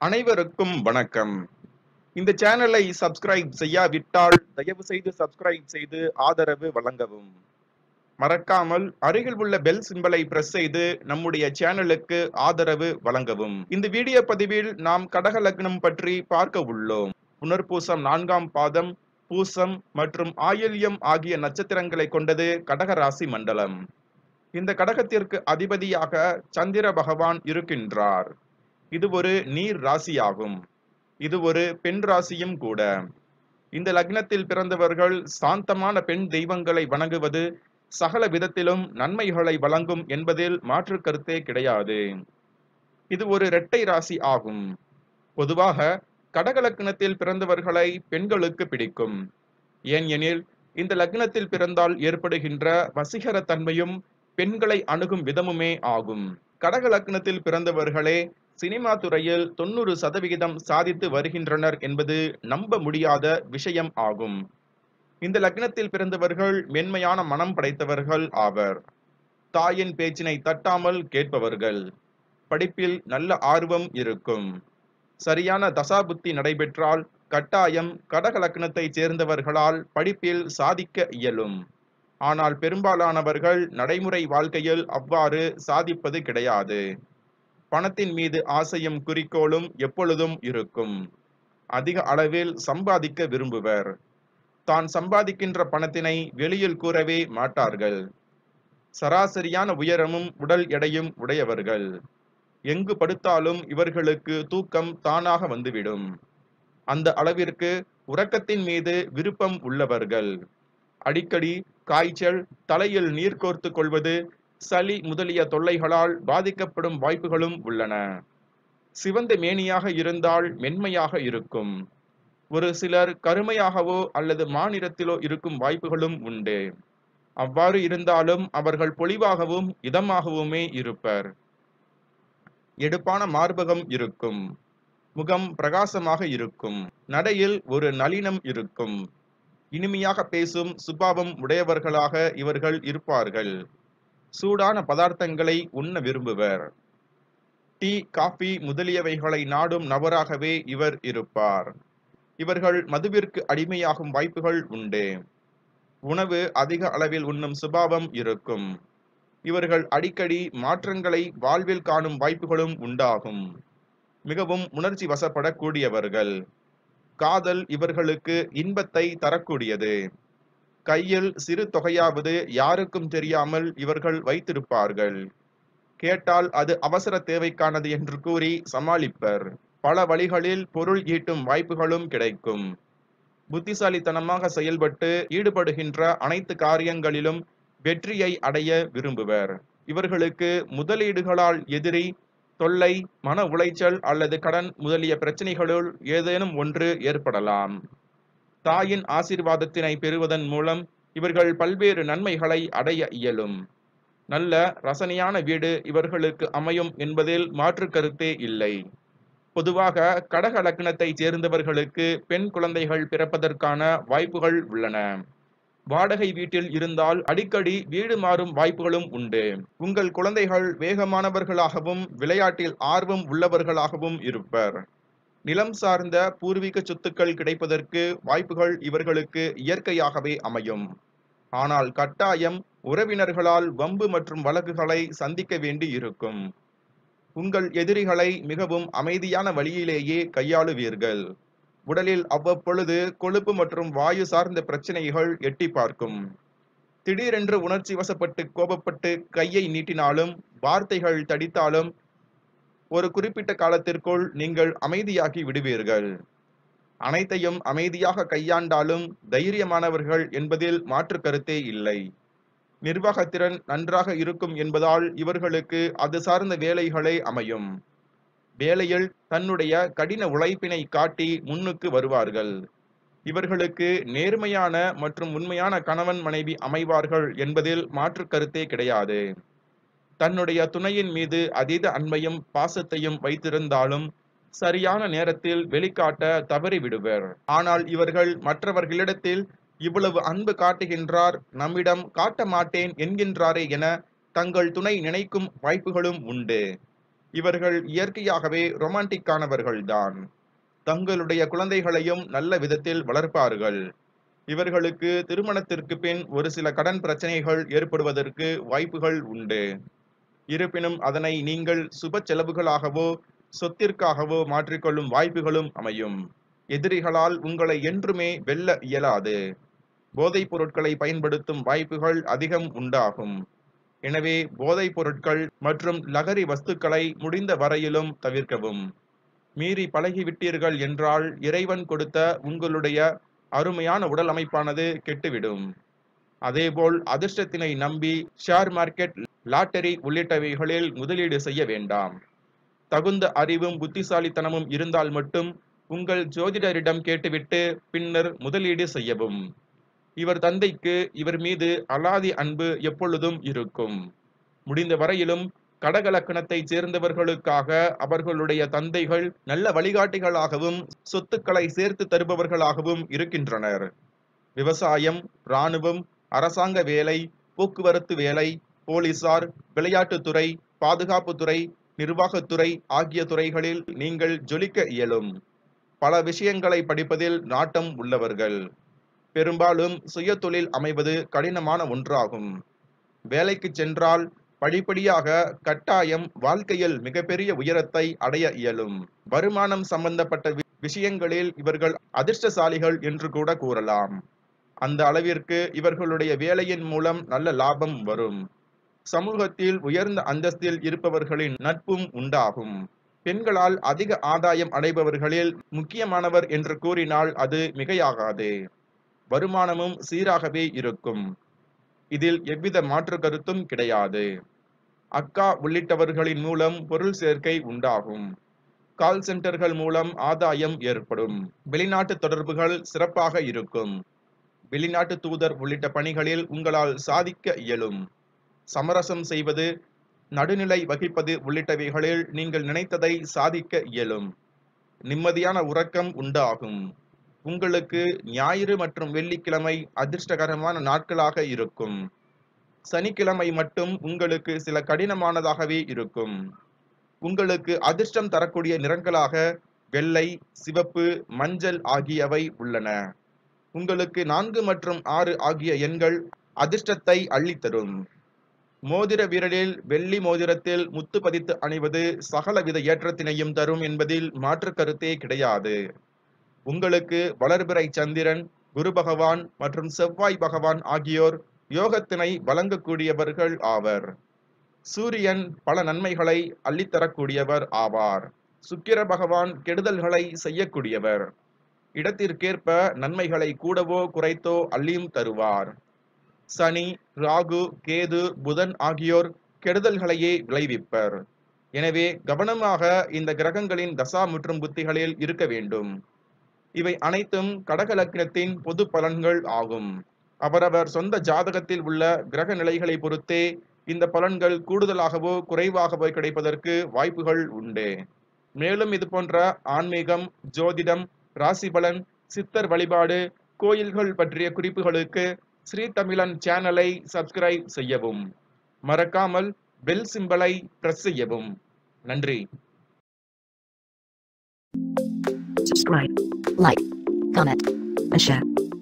அனைவருக்கும் வணக்கம் இந்த சேனலை சப்ஸ்கிரைப் செய்யாவிட்டால் தயவு செய்து சப்ஸ்கிரைப் செய்து ஆதரவு வழங்கவும் மறக்காமல் அருகில் உள்ள பெல் சிம்பலை பிரஸ் செய்து நம்முடைய சேனலுக்கு ஆதரவு வழங்கவும் இந்த வீடியோ பதிவில் நாம் கடக லக்னம் பற்றி பார்க்க உள்ளோம் புனர்பூசம் நான்காம் பாதம் பூசம் மற்றும் ஆயில்யம் ஆகிய நட்சத்திரங்களை கொண்டது கடக ராசி மண்டலம் இந்த கடகத்திற்கு அதிபதியாக சந்திர பகவான் இருக்கின்றார் இது ஒரு நீர் ராசியாகும் இது ஒரு பெண் ராசியும் கூட இந்த லக்னத்தில் பிறந்தவர்கள் சாந்தமான பெண் தெய்வங்களை வணங்குவது சகல விதத்திலும் நன்மைகளை வழங்கும் என்பதில் மாற்று கருத்தே கிடையாது இது ஒரு இரட்டை ராசி ஆகும் பொதுவாக கடக லக்னத்தில் பிறந்தவர்களை பெண்களுக்கு பிடிக்கும் ஏன் எனில் இந்த லக்னத்தில் பிறந்தால் ஏற்படுகின்ற வசீகர தன்மையும் பெண்களை அணுகும் விதமுமே ஆகும் கடக லக்னத்தில் பிறந்தவர்களே சினிமா துறையில் தொண்ணூறு சதவிகிதம் சாதித்து வருகின்றனர் என்பது நம்ப முடியாத விஷயம் ஆகும் இந்த லக்னத்தில் பிறந்தவர்கள் மென்மையான மனம் படைத்தவர்கள் ஆவர் தாயின் பேச்சினை தட்டாமல் கேட்பவர்கள் படிப்பில் நல்ல ஆர்வம் இருக்கும் சரியான தசாபுத்தி நடைபெற்றால் கட்டாயம் கடக லக்னத்தைச் சேர்ந்தவர்களால் படிப்பில் சாதிக்க இயலும் ஆனால் பெரும்பாலானவர்கள் நடைமுறை வாழ்க்கையில் அவ்வாறு சாதிப்பது கிடையாது பணத்தின் மீது ஆசையும் குறிக்கோளும் எப்பொழுதும் இருக்கும் அதிக அளவில் சம்பாதிக்க விரும்புவர் தான் சம்பாதிக்கின்ற பணத்தினை வெளியில் கூறவே மாட்டார்கள் சராசரியான உயரமும் உடல் எடையும் உடையவர்கள் எங்கு படுத்தாலும் இவர்களுக்கு தூக்கம் தானாக வந்துவிடும் அந்த அளவிற்கு உறக்கத்தின் மீது விருப்பம் உள்ளவர்கள் அடிக்கடி காய்ச்சல் தலையில் நீர் கோர்த்து கொள்வது சளி முதலிய தொல்லைகளால் பாதிக்கப்படும் வாய்ப்புகளும் உள்ளன சிவந்த மேனியாக இருந்தால் மென்மையாக இருக்கும் ஒரு சிலர் கருமையாகவோ அல்லது மாநிறத்திலோ இருக்கும் வாய்ப்புகளும் உண்டு அவ்வாறு இருந்தாலும் அவர்கள் பொலிவாகவும் இதமாகவுமே இருப்பர் எடுப்பான மார்பகம் இருக்கும் முகம் பிரகாசமாக இருக்கும் நடையில் ஒரு நளினம் இருக்கும் இனிமையாக பேசும் சுபாவம் உடையவர்களாக இவர்கள் இருப்பார்கள் சூடான பதார்த்தங்களை உண்ண விரும்புவர் டீ காஃபி முதலியவைகளை நாடும் நபராகவே இவர் இருப்பார் இவர்கள் மதுவிற்கு அடிமையாகும் வாய்ப்புகள் உண்டு உணவு அதிக அளவில் உண்ணும் சுபாவம் இருக்கும் இவர்கள் அடிக்கடி மாற்றங்களை வாழ்வில் காணும் வாய்ப்புகளும் உண்டாகும் மிகவும் உணர்ச்சி வசப்படக்கூடியவர்கள் காதல் இவர்களுக்கு இன்பத்தை தரக்கூடியது கையில் சிறு தொகையாவது யாருக்கும் தெரியாமல் இவர்கள் வைத்திருப்பார்கள் கேட்டால் அது அவசர தேவைக்கானது என்று கூறி சமாளிப்பர் பல வழிகளில் பொருள் ஈட்டும் வாய்ப்புகளும் கிடைக்கும் புத்திசாலித்தனமாக செயல்பட்டு ஈடுபடுகின்ற அனைத்து காரியங்களிலும் வெற்றியை அடைய விரும்புவர் இவர்களுக்கு முதலீடுகளால் எதிரி தொல்லை மன உளைச்சல் அல்லது கடன் முதலிய பிரச்சனைகளுள் ஏதேனும் ஒன்று ஏற்படலாம் தாயின் ஆசீர்வாதத்தினை பெறுவதன் மூலம் இவர்கள் பல்வேறு நன்மைகளை அடைய இயலும் நல்ல ரசனையான வீடு இவர்களுக்கு அமையும் என்பதில் மாற்று கருத்தே இல்லை பொதுவாக கடக லக்னத்தை சேர்ந்தவர்களுக்கு பெண் குழந்தைகள் பிறப்பதற்கான வாய்ப்புகள் உள்ளன வாடகை வீட்டில் இருந்தால் அடிக்கடி வீடு மாறும் வாய்ப்புகளும் உண்டு உங்கள் குழந்தைகள் வேகமானவர்களாகவும் விளையாட்டில் ஆர்வம் உள்ளவர்களாகவும் இருப்பர் நிலம் சார்ந்த பூர்வீக சொத்துக்கள் கிடைப்பதற்கு வாய்ப்புகள் இவர்களுக்கு இயற்கையாகவே அமையும் ஆனால் கட்டாயம் உறவினர்களால் வம்பு மற்றும் வழக்குகளை சந்திக்க வேண்டி இருக்கும் உங்கள் எதிரிகளை மிகவும் அமைதியான வழியிலேயே கையாளுவீர்கள் உடலில் அவ்வப்பொழுது கொழுப்பு மற்றும் வாயு சார்ந்த பிரச்சனைகள் எட்டி பார்க்கும் திடீரென்று உணர்ச்சி வசப்பட்டு கோபப்பட்டு கையை நீட்டினாலும் வார்த்தைகள் தடித்தாலும் ஒரு குறிப்பிட்ட காலத்திற்குள் நீங்கள் அமைதியாகி விடுவீர்கள் அனைத்தையும் அமைதியாக கையாண்டாலும் தைரியமானவர்கள் என்பதில் மாற்று கருத்தே இல்லை நிர்வாகத்திறன் நன்றாக இருக்கும் என்பதால் இவர்களுக்கு அது சார்ந்த வேலைகளே அமையும் வேலையில் தன்னுடைய கடின உழைப்பினை காட்டி முன்னுக்கு வருவார்கள் இவர்களுக்கு நேர்மையான மற்றும் உண்மையான கணவன் மனைவி அமைவார்கள் என்பதில் மாற்று கருத்தே கிடையாது தன்னுடைய துணையின் மீது அதீத அன்பையும் பாசத்தையும் வைத்திருந்தாலும் சரியான நேரத்தில் வெளிக்காட்ட தவறிவிடுவர் ஆனால் இவர்கள் மற்றவர்களிடத்தில் இவ்வளவு அன்பு காட்டுகின்றார் நம்மிடம் காட்ட மாட்டேன் என்கின்றாரே என தங்கள் துணை நினைக்கும் வாய்ப்புகளும் உண்டு இவர்கள் இயற்கையாகவே ரொமான்டிக்கானவர்கள்தான் தங்களுடைய குழந்தைகளையும் நல்ல விதத்தில் வளர்ப்பார்கள் இவர்களுக்கு திருமணத்திற்கு பின் ஒரு சில கடன் பிரச்சனைகள் ஏற்படுவதற்கு வாய்ப்புகள் உண்டு இருப்பினும் அதனை நீங்கள் சுப செலவுகளாகவோ சொத்திற்காகவோ மாற்றிக்கொள்ளும் வாய்ப்புகளும் அமையும் எதிரிகளால் உங்களை என்றுமே வெல்ல இயலாது போதைப் பொருட்களை பயன்படுத்தும் வாய்ப்புகள் அதிகம் உண்டாகும் எனவே போதைப் பொருட்கள் மற்றும் லகரி வஸ்துக்களை முடிந்த வரையிலும் தவிர்க்கவும் மீறி பழகிவிட்டீர்கள் என்றால் இறைவன் கொடுத்த உங்களுடைய அருமையான உடல் அமைப்பானது கெட்டுவிடும் அதேபோல் அதிர்ஷ்டத்தினை நம்பி ஷேர் மார்க்கெட் லாட்டரி உள்ளிட்டவைகளில் முதலீடு செய்ய வேண்டாம் தகுந்த அறிவும் புத்திசாலித்தனமும் இருந்தால் மட்டும் உங்கள் ஜோதிடரிடம் கேட்டுவிட்டு பின்னர் முதலீடு செய்யவும் இவர் தந்தைக்கு இவர் மீது அலாதி அன்பு எப்பொழுதும் இருக்கும் முடிந்த வரையிலும் கடகலக்கணத்தை சேர்ந்தவர்களுக்காக அவர்களுடைய தந்தைகள் நல்ல வழிகாட்டிகளாகவும் சொத்துக்களை சேர்த்து தருபவர்களாகவும் இருக்கின்றனர் விவசாயம் இராணுவம் அரசாங்க வேலை போக்குவரத்து வேலை போலீசார் விளையாட்டுத்துறை பாதுகாப்புத்துறை நிர்வாகத்துறை ஆகிய துறைகளில் நீங்கள் ஜொலிக்க இயலும் பல விஷயங்களை படிப்பதில் நாட்டம் உள்ளவர்கள் பெரும்பாலும் சுயதொழில் அமைவது கடினமான ஒன்றாகும் வேலைக்கு சென்றால் படிப்படியாக கட்டாயம் வாழ்க்கையில் மிகப்பெரிய உயரத்தை அடைய இயலும் வருமானம் சம்பந்தப்பட்ட வி- விஷயங்களில் இவர்கள் அதிர்ஷ்டசாலிகள் என்று கூட கூறலாம் அந்த அளவிற்கு இவர்களுடைய வேலையின் மூலம் நல்ல லாபம் வரும் சமூகத்தில் உயர்ந்த அந்தஸ்தில் இருப்பவர்களின் நட்பும் உண்டாகும் பெண்களால் அதிக ஆதாயம் அடைபவர்களில் முக்கியமானவர் என்று கூறினால் அது மிகையாகாது வருமானமும் சீராகவே இருக்கும் இதில் எவ்வித மாற்று கருத்தும் கிடையாது அக்கா உள்ளிட்டவர்களின் மூலம் பொருள் சேர்க்கை உண்டாகும் கால் சென்டர்கள் மூலம் ஆதாயம் ஏற்படும் வெளிநாட்டு தொடர்புகள் சிறப்பாக இருக்கும் வெளிநாட்டு தூதர் உள்ளிட்ட பணிகளில் உங்களால் சாதிக்க இயலும் சமரசம் செய்வது நடுநிலை வகிப்பது உள்ளிட்டவைகளில் நீங்கள் நினைத்ததை சாதிக்க இயலும் நிம்மதியான உறக்கம் உண்டாகும் உங்களுக்கு ஞாயிறு மற்றும் வெள்ளிக்கிழமை அதிர்ஷ்டகரமான நாட்களாக இருக்கும் சனிக்கிழமை மட்டும் உங்களுக்கு சில கடினமானதாகவே இருக்கும் உங்களுக்கு அதிர்ஷ்டம் தரக்கூடிய நிறங்களாக வெள்ளை சிவப்பு மஞ்சள் ஆகியவை உள்ளன உங்களுக்கு நான்கு மற்றும் ஆறு ஆகிய எண்கள் அதிர்ஷ்டத்தை அள்ளித்தரும் மோதிர விரலில் வெள்ளி மோதிரத்தில் முத்து பதித்து அணிவது சகலவித ஏற்றத்தினையும் தரும் என்பதில் மாற்று கருத்தே கிடையாது உங்களுக்கு வளர்பிறை சந்திரன் குரு பகவான் மற்றும் செவ்வாய் பகவான் ஆகியோர் யோகத்தினை வழங்கக்கூடியவர்கள் ஆவர் சூரியன் பல நன்மைகளை அள்ளித்தரக்கூடியவர் ஆவார் சுக்கிர பகவான் கெடுதல்களை செய்யக்கூடியவர் இடத்திற்கேற்ப நன்மைகளை கூடவோ குறைத்தோ அள்ளியும் தருவார் சனி ராகு கேது புதன் ஆகியோர் கெடுதல்களையே விளைவிப்பர் எனவே கவனமாக இந்த கிரகங்களின் தசா மற்றும் புத்திகளில் இருக்க வேண்டும் இவை அனைத்தும் கடக லக்னத்தின் பொது பலன்கள் ஆகும் அவரவர் சொந்த ஜாதகத்தில் உள்ள கிரக நிலைகளை பொறுத்தே இந்த பலன்கள் கூடுதலாகவோ குறைவாகவோ கிடைப்பதற்கு வாய்ப்புகள் உண்டு மேலும் இது போன்ற ஆன்மீகம் ஜோதிடம் ராசி பலன் சித்தர் வழிபாடு கோயில்கள் பற்றிய குறிப்புகளுக்கு ஸ்ரீ தமிழன் சேனலை சப்ஸ்கிரைப் செய்யவும் மறக்காமல் பெல் சிம்பலை பிரஸ் செய்யவும் நன்றி subscribe, like, comment, and share.